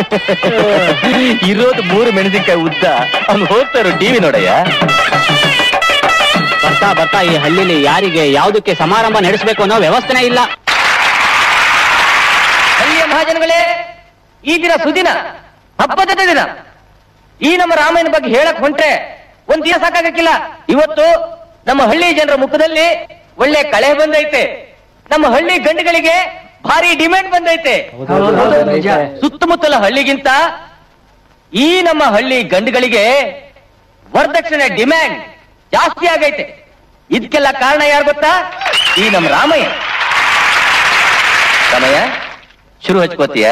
ಇರೋದು ಮೂರು ಮೆಣಸಿನ್ಕಾಯಿ ಉದ್ದ ಅವ್ನು ಹೋಗ್ತಾರೋ ಟಿವಿ ನೋಡಯ್ಯ ಬರ್ತಾ ಬರ್ತಾ ಈ ಹಳ್ಳಿಲಿ ಯಾರಿಗೆ ಯಾವುದಕ್ಕೆ ಸಮಾರಂಭ ನಡೆಸಬೇಕು ಅನ್ನೋ ವ್ಯವಸ್ಥೆನೇ ಇಲ್ಲ ಹಳ್ಳಿಯ ಮಹಾಜನಗಳೇ ಈ ದಿನ ಸುದಿನ ಹಬ್ಬದ ದಿನ ಈ ನಮ್ಮ ರಾಮಯ್ಯನ ಬಗ್ಗೆ ಹೇಳಕ್ ಹೊಂಟ್ರೆ ಒಂದ್ ದಿನ ಸಾಕಾಗಕ್ಕಿಲ್ಲ ಇವತ್ತು ನಮ್ಮ ಹಳ್ಳಿ ಜನರ ಮುಖದಲ್ಲಿ ಒಳ್ಳೆ ಕಳೆ ಬಂದೈತೆ ನಮ್ಮ ಹಳ್ಳಿ ಗಂಡುಗಳಿಗೆ ಭಾರಿ ಡಿಮ್ಯಾಂಡ್ ಬಂದೈತೆ ಸುತ್ತಮುತ್ತಲ ಹಳ್ಳಿಗಿಂತ ಈ ನಮ್ಮ ಹಳ್ಳಿ ಗಂಡುಗಳಿಗೆ ವರದಕ್ಷಿಣೆ ಡಿಮ್ಯಾಂಡ್ ಜಾಸ್ತಿ ಆಗೈತೆ ಇದಕ್ಕೆಲ್ಲ ಕಾರಣ ಯಾರು ಗೊತ್ತಾ ಈ ನಮ್ಮ ರಾಮಯ್ಯ ರಾಮಯ್ಯ ಶುರು ಹಚ್ಕೋತೀಯ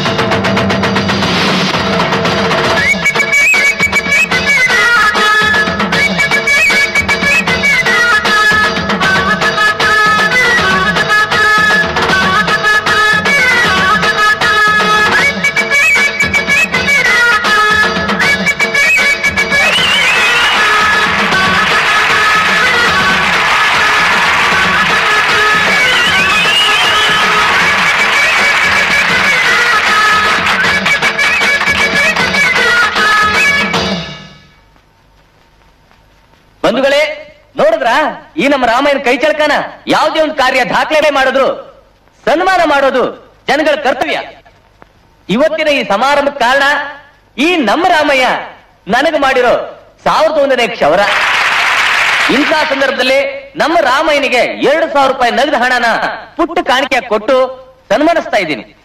ಬಂಧುಗಳೇ ನೋಡಿದ್ರ ಈ ನಮ್ಮ ರಾಮಾಯಣ ಕೈ ಚಳಕನ ಯಾವುದೇ ಒಂದು ಕಾರ್ಯ ದಾಖಲೆ ಮಾಡಿದ್ರು ಸನ್ಮಾನ ಮಾಡೋದು ಜನಗಳ ಕರ್ತವ್ಯ ಇವತ್ತಿನ ಈ ಸಮಾರಂಭದ ಕಾರಣ ಈ ನಮ್ಮ ರಾಮಯ್ಯ ನನಗೆ ಮಾಡಿರೋ ಸಾವಿರದ ಒಂದನೇ ಕ್ಷವರ ಇಂಥ ಸಂದರ್ಭದಲ್ಲಿ ನಮ್ಮ ರಾಮಯ್ಯನಿಗೆ ಎರಡು ಸಾವಿರ ರೂಪಾಯಿ ನಗದು ಹಣನ ಪುಟ್ಟ ಕಾಣಿಕೆ ಕೊಟ್ಟು ಸನ್ಮಾನಿಸ್ತಾ ಇದ್ದೀನಿ